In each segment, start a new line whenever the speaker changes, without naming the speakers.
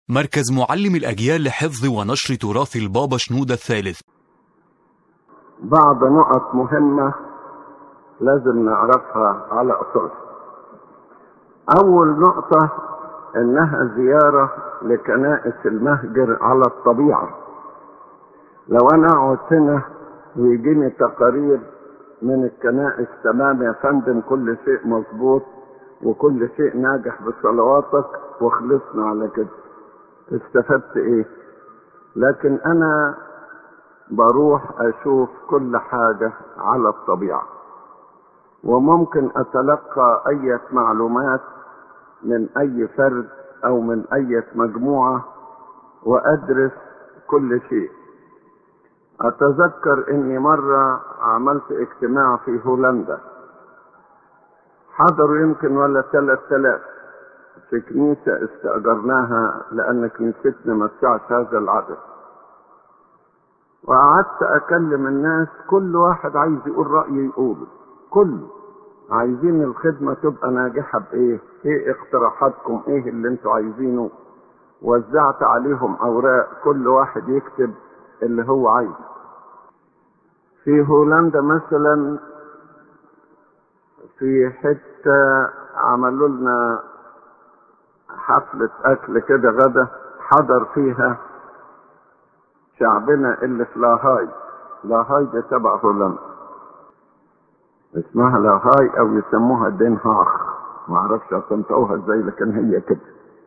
مركز معلم الأجيال لحفظ ونشر تراث البابا شنودة الثالث
بعض نقط مهمة لازم نعرفها على أساس أول نقطة إنها زيارة لكنائس المهجر على الطبيعة لو أنا أقعد هنا ويجيني تقارير من الكنائس تمام يا فندم كل شيء مظبوط وكل شيء ناجح بصلواتك وخلصنا على كده استفدت ايه لكن انا بروح اشوف كل حاجة على الطبيعة وممكن اتلقى اي معلومات من اي فرد او من اي مجموعة وادرس كل شيء اتذكر اني مرة عملت اجتماع في هولندا حضروا يمكن ولا ثلاث آلاف في كنيسة استأجرناها لأن كنيستنا ما تسعش هذا العدد وقعدت أكلم الناس كل واحد عايز يقول رأيه يقوله كله عايزين الخدمة تبقى ناجحة بإيه؟ إيه اقتراحاتكم؟ إيه اللي أنتوا عايزينه؟ وزعت عليهم أوراق كل واحد يكتب اللي هو عايزه. في هولندا مثلا في حتة عملوا لنا حفلة أكل كده غدا حضر فيها شعبنا اللي في لاهاي لاهاي ده تبع هولندا اسمها لاهاي أو يسموها دين هاخ ما اعرفش هتنطقوها ازاي لكن هي كده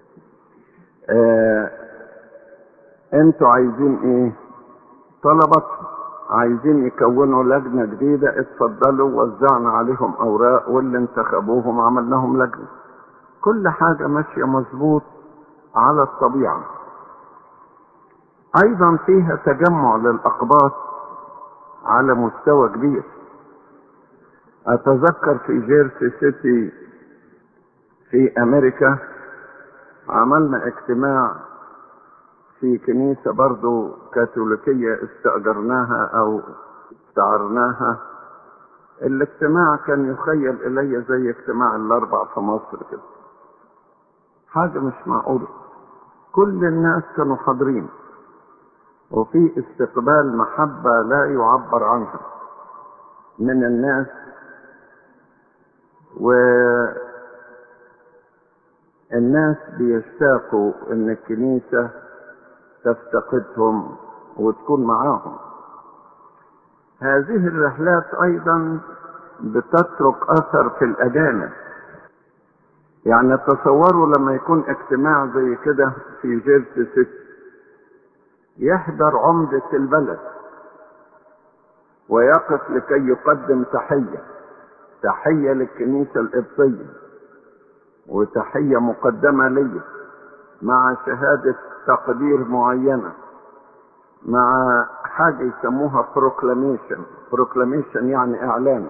آه انتوا عايزين ايه طلباتهم عايزين يكونوا لجنة جديدة اتفضلوا وزعنا عليهم اوراق واللي انتخبوهم عملناهم لجنة كل حاجة ماشية مظبوط على الطبيعة ايضا فيها تجمع للاقباط على مستوى كبير اتذكر في جيرسي سيتي في امريكا عملنا اجتماع في كنيسة برضو كاثوليكية استأجرناها أو استعرناها الاجتماع كان يخيل إلي زي اجتماع الأربع في مصر كده حاجة مش معقولة كل الناس كانوا حاضرين وفي استقبال محبة لا يعبر عنها من الناس و الناس بيشتاقوا ان الكنيسه تفتقدهم وتكون معاهم هذه الرحلات ايضا بتترك اثر في الاجانب يعني تصوروا لما يكون اجتماع زي كده في جيرسي سيتي يحضر عمدة البلد ويقف لكي يقدم تحية تحية للكنيسة القبطية وتحية مقدمة لي مع شهادة تقدير معينة مع حاجة يسموها بروكلاميشن بروكلاميشن يعني إعلان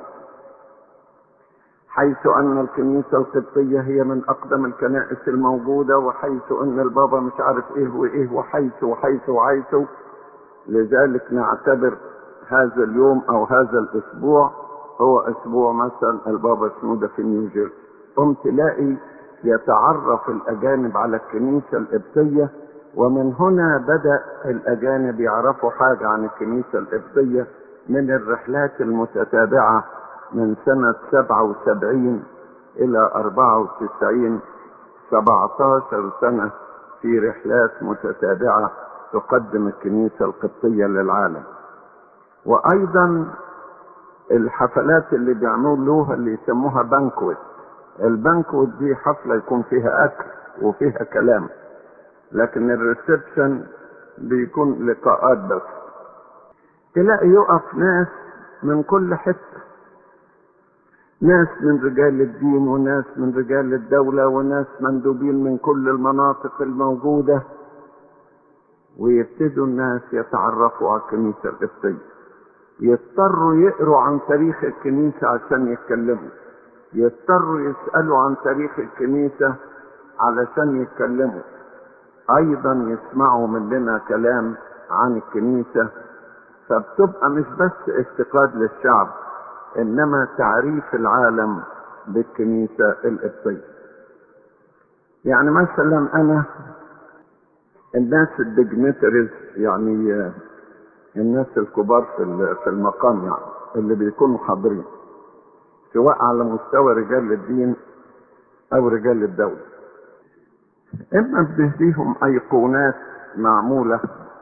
حيث أن الكنيسة القبطية هي من أقدم الكنائس الموجودة وحيث أن البابا مش عارف إيه وإيه وحيث وحيث وحيث لذلك نعتبر هذا اليوم أو هذا الأسبوع هو أسبوع مثلا البابا شنودة في نيوجيرسي قمت تلاقي يتعرف الأجانب على الكنيسة القبطية ومن هنا بدأ الأجانب يعرفوا حاجة عن الكنيسة القبطية من الرحلات المتتابعة من سنة 77 إلى 94 17 سنة في رحلات متتابعة تقدم الكنيسة القبطية للعالم وأيضا الحفلات اللي بيعملوها اللي يسموها بانكوت البانكوت دي حفلة يكون فيها أكل وفيها كلام لكن الريسبشن بيكون لقاءات بس تلاقي يقف ناس من كل حتة ناس من رجال الدين وناس من رجال الدولة وناس مندوبين من كل المناطق الموجودة ويبتدوا الناس يتعرفوا على الكنيسة القبطية يضطروا يقروا عن تاريخ الكنيسة عشان يتكلموا يضطروا يسألوا عن تاريخ الكنيسة علشان يتكلموا ايضا يسمعوا مننا كلام عن الكنيسة فبتبقى مش بس افتقاد للشعب انما تعريف العالم بالكنيسة القبطية يعني مثلا انا الناس الديجنيتريز يعني الناس الكبار في في المقام يعني اللي بيكونوا حاضرين سواء على مستوى رجال الدين او رجال الدولة اما بنهديهم ايقونات معمولة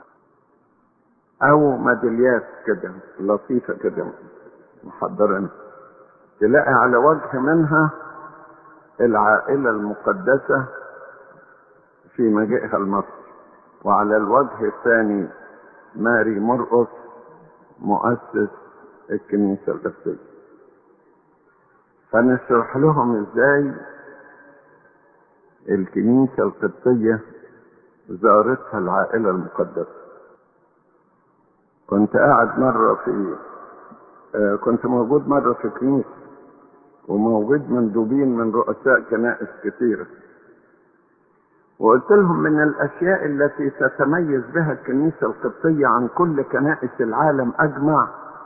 او ميداليات كده لطيفة كده محضرين تلاقي على وجه منها العائلة المقدسة في مجيئها لمصر وعلى الوجه الثاني ماري مرقس مؤسس الكنيسة القبطية فنشرح لهم ازاي الكنيسة القبطية زارتها العائلة المقدسة كنت قاعد مرة في آه كنت موجود مرة في كنيسة وموجود مندوبين من رؤساء كنائس كثيرة وقلت لهم من الأشياء التي تتميز بها الكنيسة القبطية عن كل كنائس العالم أجمع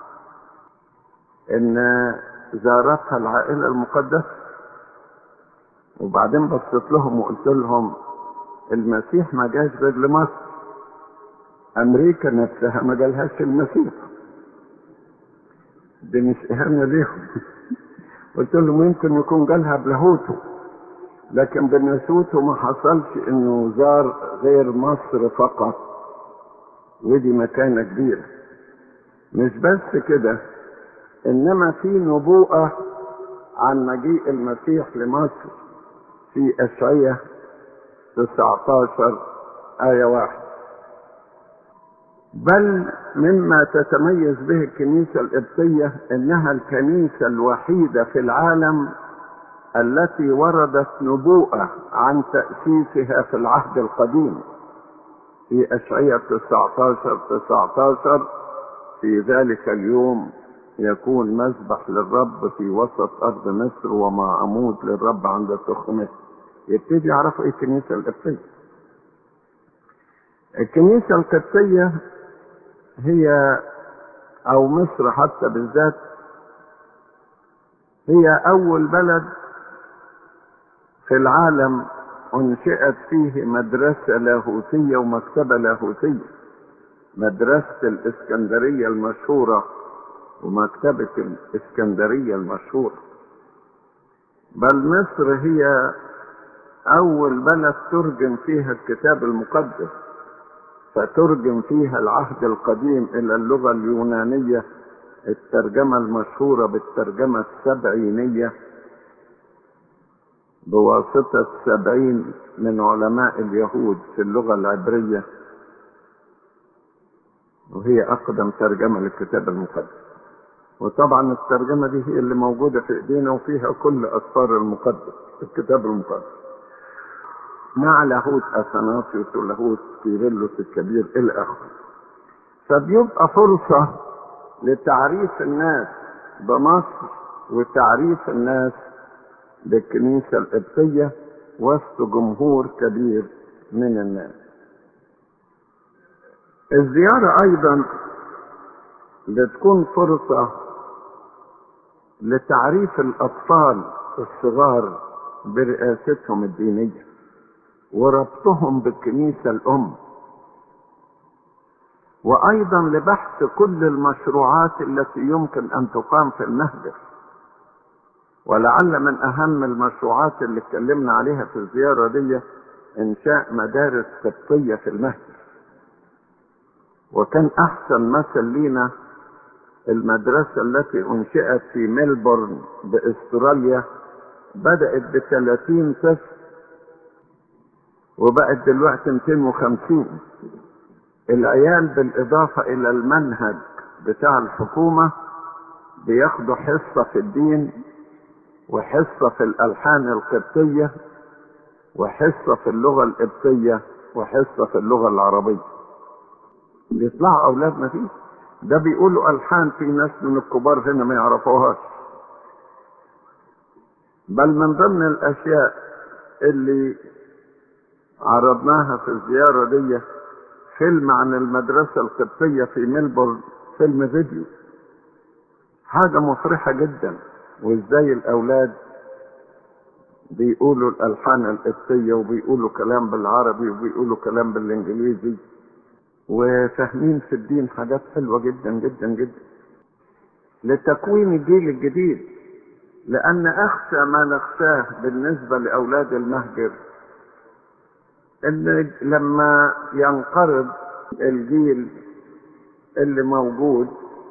إن زارتها العائلة المقدسة وبعدين بصيت لهم وقلت لهم المسيح ما جاش غير لمصر أمريكا نفسها ما جالهاش المسيح دي مش إهانة ليهم قلت لهم يمكن يكون جالها بلاهوته لكن بنسوته ما حصلش انه زار غير مصر فقط ودي مكانة كبيرة مش بس كده انما في نبوءة عن مجيء المسيح لمصر في اشعية 19 آية واحد بل مما تتميز به الكنيسة القبطية انها الكنيسة الوحيدة في العالم التي وردت نبوءة عن تأسيسها في العهد القديم في أشعية 19 19 في ذلك اليوم يكون مذبح للرب في وسط أرض مصر ومعمود للرب عند تخمه يبتدي يعرفوا إيه الكنيسة القبطية الكنيسة القبطية هي أو مصر حتى بالذات هي أول بلد في العالم انشئت فيه مدرسة لاهوتية ومكتبة لاهوتية مدرسة الإسكندرية المشهورة ومكتبة الإسكندرية المشهورة بل مصر هي أول بلد ترجم فيها الكتاب المقدس فترجم فيها العهد القديم إلى اللغة اليونانية الترجمة المشهورة بالترجمة السبعينية بواسطة سبعين من علماء اليهود في اللغة العبرية وهي أقدم ترجمة للكتاب المقدس وطبعا الترجمة دي هي اللي موجودة في إيدينا وفيها كل أسفار المقدس الكتاب المقدس مع لاهوت أثناسيوس ولاهوت كيرلس الكبير إلى آخره فبيبقى فرصة لتعريف الناس بمصر وتعريف الناس بالكنيسة القبطية وسط جمهور كبير من الناس الزيارة أيضا بتكون فرصة لتعريف الأطفال الصغار برئاستهم الدينية وربطهم بالكنيسة الأم وأيضا لبحث كل المشروعات التي يمكن أن تقام في المهجر ولعل من اهم المشروعات اللي اتكلمنا عليها في الزيارة دي انشاء مدارس قبطية في المهجر وكان احسن مثل لينا المدرسة التي انشئت في ميلبورن باستراليا بدأت ب 30 طفل وبقت دلوقتي 250 العيال بالاضافة الى المنهج بتاع الحكومة بياخدوا حصة في الدين وحصة في الألحان القبطية وحصة في اللغة القبطية وحصة في اللغة العربية بيطلعوا أولادنا فيه ده بيقولوا ألحان في ناس من الكبار هنا ما يعرفوهاش بل من ضمن الأشياء اللي عرضناها في الزيارة دي فيلم عن المدرسة القبطية في ميلبورن فيلم فيديو حاجة مفرحة جدا وازاي الاولاد بيقولوا الألحان القبطية وبيقولوا كلام بالعربي وبيقولوا كلام بالإنجليزي وفاهمين في الدين حاجات حلوة جدا جدا جدا لتكوين الجيل الجديد لأن أخشى ما نخشاه بالنسبة لأولاد المهجر إن لما ينقرض الجيل اللي موجود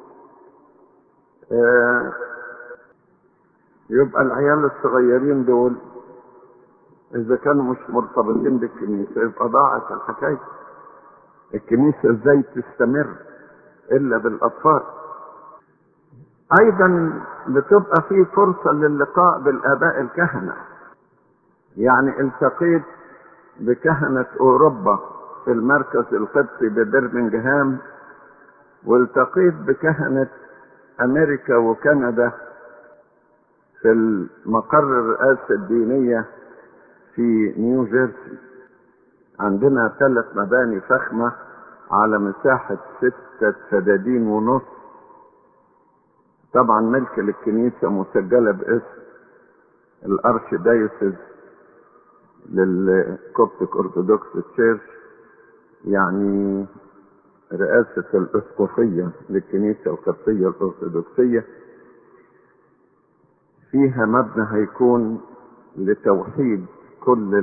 آه يبقى العيال الصغيرين دول إذا كانوا مش مرتبطين بالكنيسة يبقى ضاعت الحكاية الكنيسة ازاي تستمر إلا بالأطفال أيضا بتبقى في فرصة للقاء بالآباء الكهنة يعني التقيت بكهنة أوروبا في المركز القدسي ببرمنجهام والتقيت بكهنة أمريكا وكندا في المقر الرئاسة الدينية في نيو جيرسي عندنا ثلاث مباني فخمة على مساحة ستة فدادين ونص طبعا ملك للكنيسة مسجلة باسم الارش دايوسز للكوبتيك ارثوذكس تشيرش يعني رئاسة الاسقفية للكنيسة القبطية الارثوذكسية فيها مبنى هيكون لتوحيد كل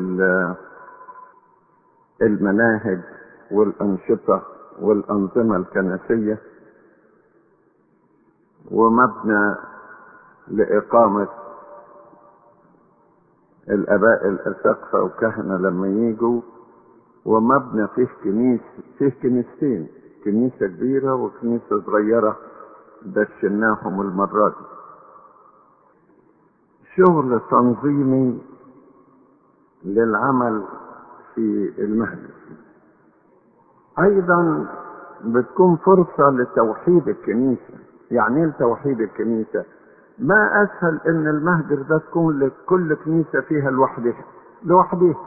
المناهج والأنشطة والأنظمة الكنسية ومبنى لإقامة الآباء الأساقفة وكهنة لما يجوا ومبنى فيه كنيسة فيه كنيستين كنيسة كبيرة وكنيسة صغيرة دشناهم المرة دي شغل تنظيمي للعمل في المهد ايضا بتكون فرصة لتوحيد الكنيسة يعني ايه توحيد الكنيسة ما اسهل ان المهجر ده تكون لكل كنيسة فيها لوحدها لوحدها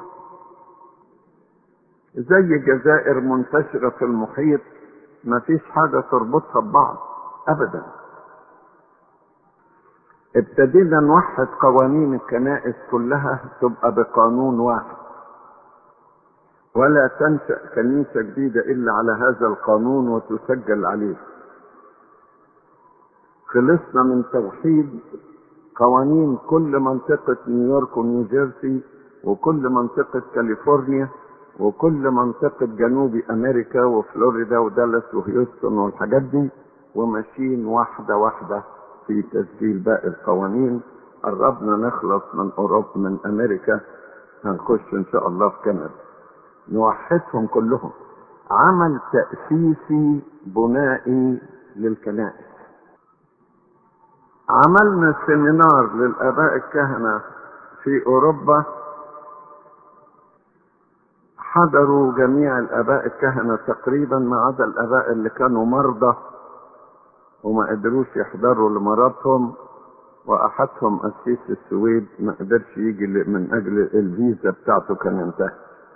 زي الجزائر منتشرة في المحيط ما فيش حاجة تربطها ببعض ابدا ابتدينا نوحد قوانين الكنائس كلها تبقى بقانون واحد ولا تنشأ كنيسة جديدة إلا على هذا القانون وتسجل عليه خلصنا من توحيد قوانين كل منطقة نيويورك ونيوجيرسي وكل منطقة كاليفورنيا وكل منطقة جنوب أمريكا وفلوريدا ودالاس وهيوستن والحاجات دي وماشيين واحدة واحدة في تسجيل باقي القوانين قربنا نخلص من أوروبا من أمريكا هنخش إن شاء الله في كندا نوحدهم كلهم عمل تأسيسي بنائي للكنائس عملنا سيمينار للآباء الكهنة في أوروبا حضروا جميع الآباء الكهنة تقريبا ما عدا الآباء اللي كانوا مرضى وما قدروش يحضروا لمرضهم وأحدهم قسيس السويد ما قدرش يجي من أجل الفيزا بتاعته كان انتهى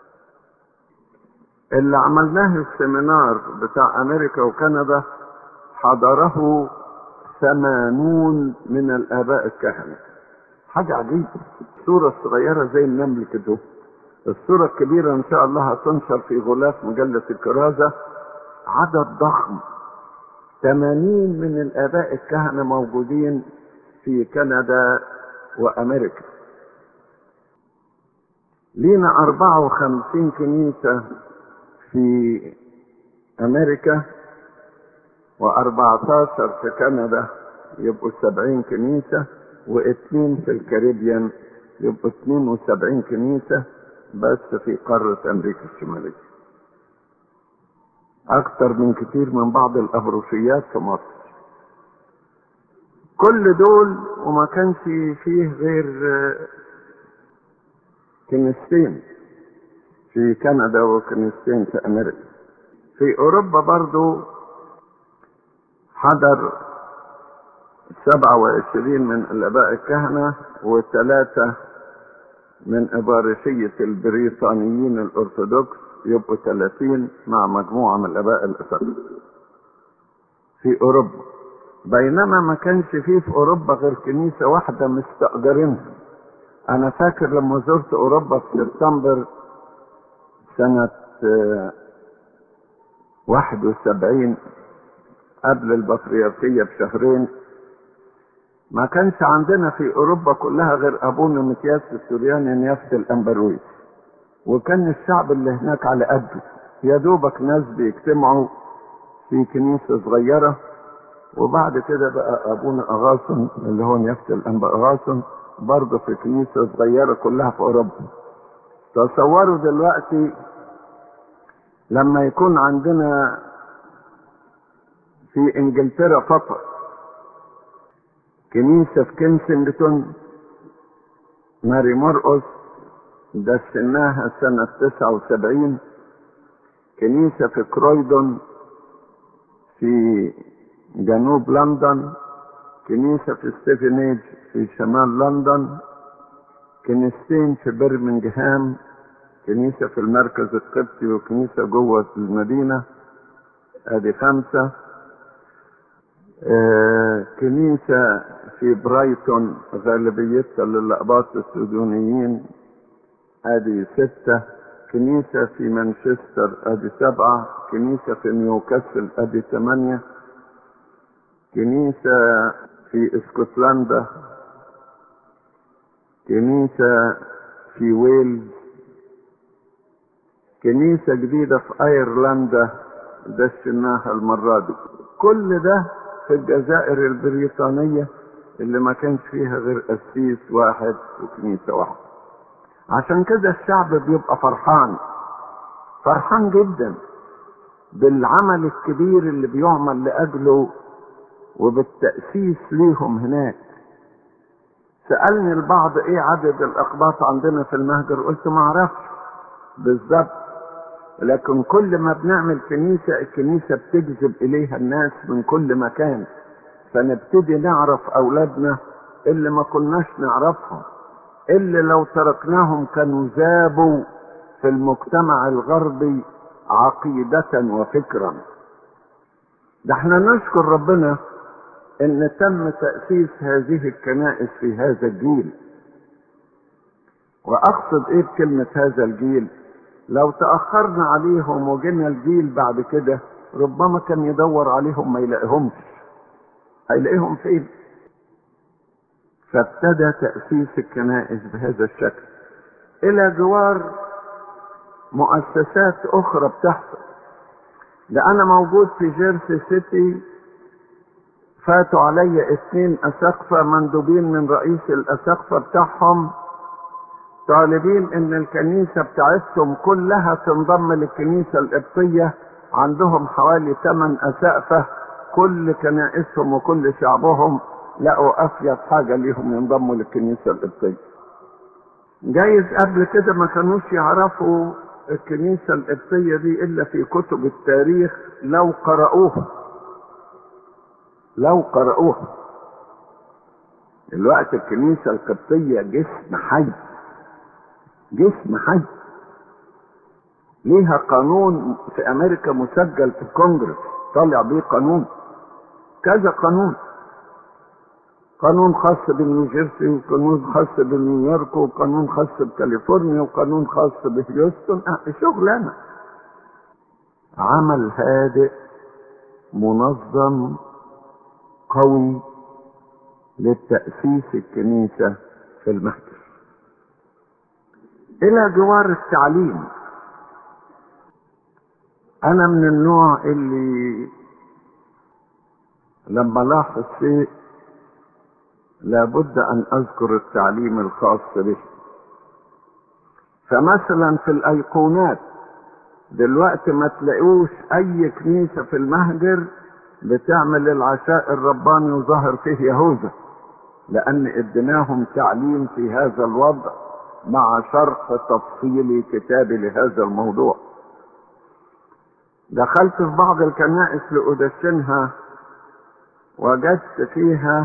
اللي عملناه السيمينار بتاع أمريكا وكندا حضره ثمانون من الآباء الكهنة حاجة عجيبة صورة صغيرة زي النمل كده الصورة الكبيرة إن شاء الله هتنشر في غلاف مجلة الكرازة عدد ضخم 80 من الآباء الكهنة موجودين في كندا وأمريكا لينا 54 كنيسة في أمريكا و14 في كندا يبقوا 70 كنيسة واثنين في الكاريبيان يبقوا 72 كنيسة بس في قارة أمريكا الشمالية أكثر من كتير من بعض الأبروشيات في مصر كل دول وما كانش فيه غير كنيستين في كندا وكنيستين في أمريكا في أوروبا برضو حضر سبعة وعشرين من الآباء الكهنة وثلاثة من إبارشية البريطانيين الأرثوذكس يبقوا 30 مع مجموعة من الآباء الأساتذة في أوروبا بينما ما كانش فيه في أوروبا غير كنيسة واحدة مستأجرينها انا فاكر لما زرت اوروبا في سبتمبر سنة آه، 71 قبل البطريركية بشهرين ما كانش عندنا في اوروبا كلها غير ابونا متياس السورياني نيافة الامبرويس وكان الشعب اللي هناك على قده يا دوبك ناس بيجتمعوا في كنيسة صغيرة وبعد كده بقى ابونا اغاثن اللي هو نيافة الانبا اغاثن برضه في كنيسة صغيرة كلها في اوروبا تصوروا دلوقتي لما يكون عندنا في انجلترا فقط كنيسة في كنسنجتون ماري مرقس دشناها سنة 79 كنيسة في كرويدون في جنوب لندن كنيسة في ستيفنيج في شمال لندن كنيستين في برمنجهام كنيسة في المركز القبطي وكنيسة جوه المدينة ادي خمسة آه كنيسة في برايتون غالبيتها للأقباط السودانيين ادي ستة كنيسة في مانشستر ادي سبعة كنيسة في نيوكاسل ادي ثمانية كنيسة في اسكتلندا كنيسة في ويلز كنيسة جديدة في ايرلندا دشناها المرة دي كل ده في الجزائر البريطانية اللي ما كانش فيها غير قسيس واحد وكنيسة واحدة عشان كده الشعب بيبقى فرحان فرحان جدا بالعمل الكبير اللي بيعمل لأجله وبالتأسيس ليهم هناك سألني البعض ايه عدد الأقباط عندنا في المهجر قلت ما اعرفش بالظبط لكن كل ما بنعمل كنيسة الكنيسة بتجذب إليها الناس من كل مكان فنبتدي نعرف أولادنا اللي ما كناش نعرفهم اللي لو تركناهم كانوا ذابوا في المجتمع الغربي عقيدة وفكرا ده احنا نشكر ربنا ان تم تأسيس هذه الكنائس في هذا الجيل واقصد ايه بكلمة هذا الجيل لو تأخرنا عليهم وجينا الجيل بعد كده ربما كان يدور عليهم ما يلاقيهمش هيلاقيهم فين فابتدى تأسيس الكنائس بهذا الشكل إلى جوار مؤسسات أخرى بتحصل ده أنا موجود في جيرسي سيتي فاتوا علي اثنين أساقفة مندوبين من رئيس الأساقفة بتاعهم طالبين ان الكنيسة بتاعتهم كلها تنضم للكنيسة القبطية عندهم حوالي ثمان أساقفة كل كنائسهم وكل شعبهم لقوا أفيد حاجة ليهم ينضموا للكنيسة القبطية جايز قبل كده ما كانوش يعرفوا الكنيسة القبطية دي إلا في كتب التاريخ لو قرأوها لو قرأوها الوقت الكنيسة القبطية جسم حي جسم حي ليها قانون في امريكا مسجل في الكونجرس طالع بيه قانون كذا قانون قانون خاص بنيوجيرسي وقانون خاص بنيويورك وقانون خاص بكاليفورنيا وقانون خاص بهيوستن أه شغلانه عمل هادئ منظم قوي للتأسيس الكنيسة في المهجر الى جوار التعليم انا من النوع اللي لما لاحظ شيء لابد ان اذكر التعليم الخاص به فمثلا في الايقونات دلوقتي ما تلاقوش اي كنيسة في المهجر بتعمل العشاء الرباني وظهر فيه يهوذا لان اديناهم تعليم في هذا الوضع مع شرح تفصيلي كتابي لهذا الموضوع دخلت في بعض الكنائس لأدشنها وجدت فيها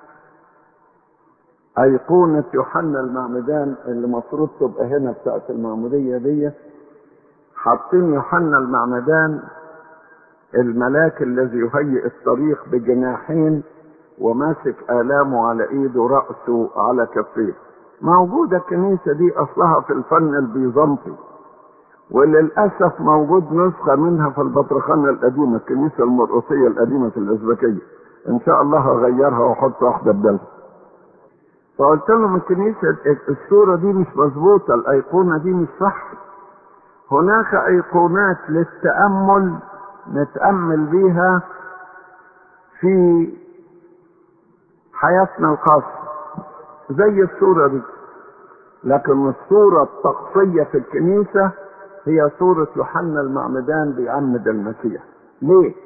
أيقونة يوحنا المعمدان اللي مفروض تبقى هنا بتاعت المعمودية دي حاطين يوحنا المعمدان الملاك الذي يهيئ الطريق بجناحين وماسك آلامه على ايده رأسه على كفيه موجودة الكنيسة دي أصلها في الفن البيزنطي وللأسف موجود نسخة منها في البطرخانة القديمة الكنيسة المرقصية القديمة في الأزبكية إن شاء الله هغيرها وأحط واحدة بدلها فقلت لهم الكنيسة الصورة دي مش مظبوطة الأيقونة دي مش صح هناك أيقونات للتأمل نتأمل بيها في حياتنا الخاصة زي الصورة دي لكن الصورة الطقسية في الكنيسة هي صورة يوحنا المعمدان بيعمد المسيح ليه؟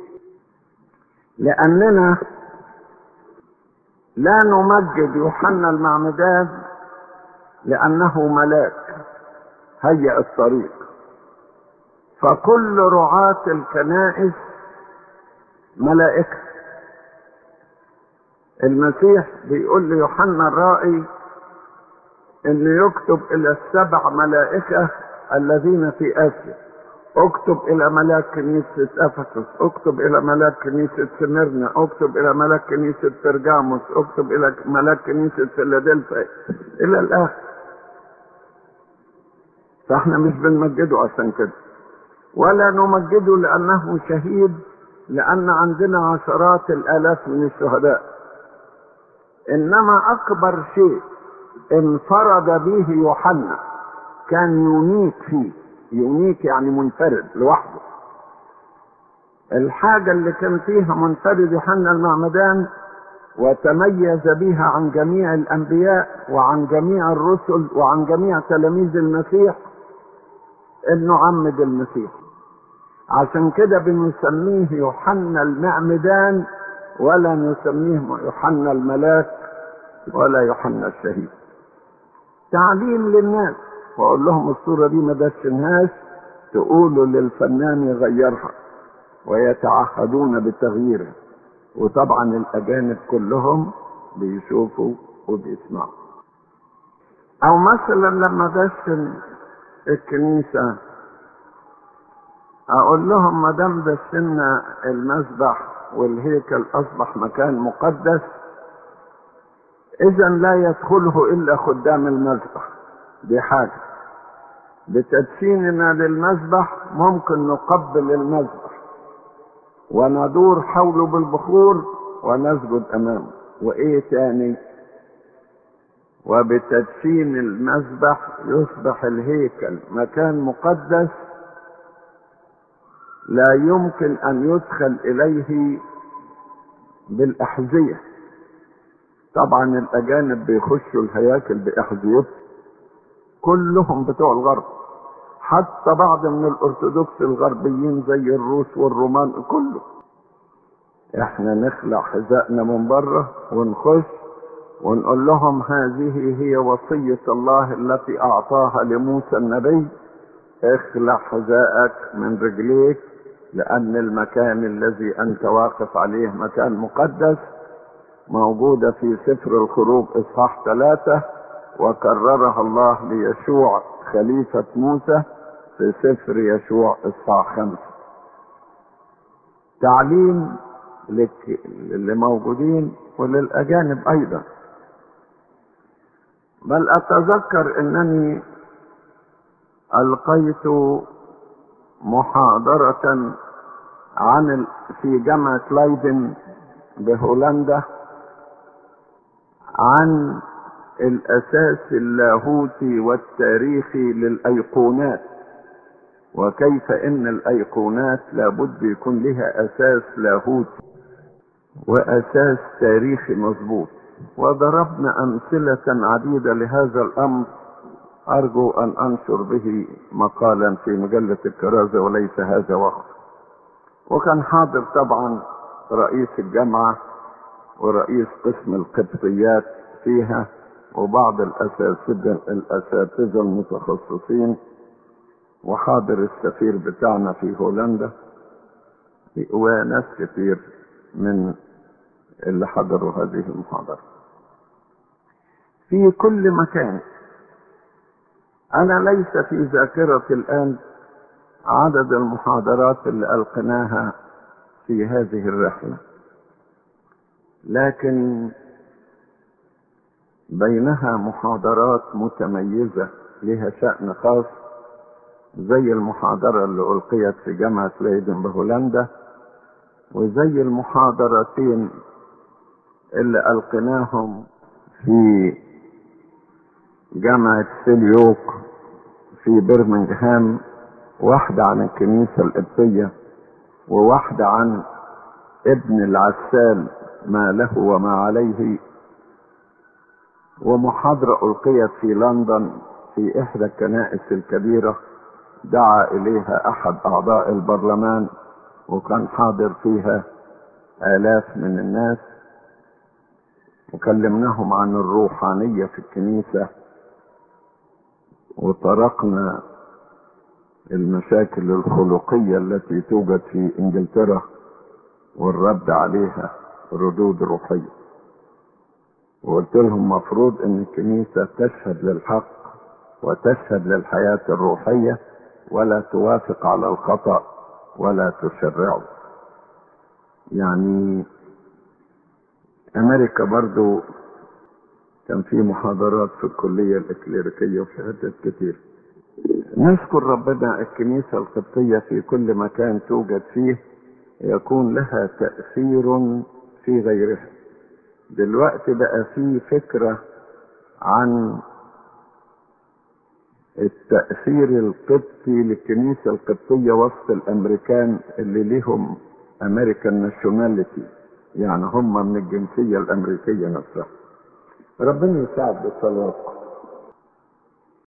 لأننا لا نمجد يوحنا المعمدان لأنه ملاك هيأ الطريق فكل رعاة الكنائس ملائكة المسيح بيقول ليوحنا الرائي انه يكتب الى السبع ملائكة الذين في اسيا اكتب الى ملاك كنيسة افسس اكتب الى ملاك كنيسة سميرنا اكتب الى ملاك كنيسة ترجاموس اكتب الى ملاك كنيسة فيلادلفيا الى الاخر فاحنا مش بنمجده عشان كده ولا نمجده لانه شهيد لان عندنا عشرات الالاف من الشهداء انما اكبر شيء انفرد به يوحنا كان يونيك فيه يونيك يعني منفرد لوحده الحاجة اللي كان فيها منفرد يوحنا المعمدان وتميز بها عن جميع الأنبياء وعن جميع الرسل وعن جميع تلاميذ المسيح إنه عمد المسيح عشان كده بنسميه يوحنا المعمدان ولا نسميه يوحنا الملاك ولا يوحنا الشهيد تعليم للناس واقول لهم الصوره دي ما دشنهاش تقولوا للفنان يغيرها ويتعهدون بتغييرها وطبعا الاجانب كلهم بيشوفوا وبيسمعوا او مثلا لما دشن الكنيسه اقول لهم ما دام دشنا المسبح والهيكل اصبح مكان مقدس اذا لا يدخله الا خدام المذبح دي حاجه بتدشيننا للمذبح ممكن نقبل المذبح وندور حوله بالبخور ونسجد امامه وايه تاني وبتدشين المذبح يصبح الهيكل مكان مقدس لا يمكن ان يدخل اليه بالاحذيه طبعا الاجانب بيخشوا الهياكل باحذيتهم كلهم بتوع الغرب حتى بعض من الارثوذكس الغربيين زي الروس والرومان كله احنا نخلع حذائنا من بره ونخش ونقول لهم هذه هي وصية الله التي اعطاها لموسى النبي اخلع حذائك من رجليك لان المكان الذي انت واقف عليه مكان مقدس موجودة في سفر الخروج اصحاح ثلاثة وكررها الله ليشوع خليفة موسى في سفر يشوع اصحاح خمسة تعليم لك اللي موجودين وللأجانب أيضا بل أتذكر أنني ألقيت محاضرة عن في جامعة لايدن بهولندا عن الأساس اللاهوتي والتاريخي للأيقونات وكيف إن الأيقونات لابد يكون لها أساس لاهوتي وأساس تاريخي مظبوط وضربنا أمثلة عديدة لهذا الأمر أرجو أن أنشر به مقالا في مجلة الكرازة وليس هذا وقت وكان حاضر طبعا رئيس الجامعة ورئيس قسم القبطيات فيها وبعض الأساتذة الأساتذة المتخصصين وحاضر السفير بتاعنا في هولندا وناس كتير من اللي حضروا هذه المحاضرة في كل مكان أنا ليس في ذاكرتي الآن عدد المحاضرات اللي ألقناها في هذه الرحلة لكن بينها محاضرات متميزة لها شأن خاص زي المحاضرة اللي ألقيت في جامعة ليدن بهولندا وزي المحاضرتين اللي ألقيناهم في جامعة سيليوك في برمنغهام واحدة عن الكنيسة القبطية وواحدة عن ابن العسال ما له وما عليه ومحاضرة ألقيت في لندن في إحدى الكنائس الكبيرة دعا إليها أحد أعضاء البرلمان وكان حاضر فيها آلاف من الناس وكلمناهم عن الروحانية في الكنيسة وطرقنا المشاكل الخلقية التي توجد في انجلترا والرد عليها ردود روحية وقلت لهم مفروض ان الكنيسة تشهد للحق وتشهد للحياة الروحية ولا توافق على الخطأ ولا تشرعه يعني امريكا برضو كان في محاضرات في الكلية الإكليريكية وشهادات كتير نشكر ربنا الكنيسة القبطية في كل مكان توجد فيه يكون لها تأثير في غيرها دلوقتي بقى في فكرة عن التأثير القبطي للكنيسة القبطية وسط الأمريكان اللي لهم أمريكان ناشوناليتي يعني هم من الجنسية الأمريكية نفسها ربنا يساعد بصلاتكم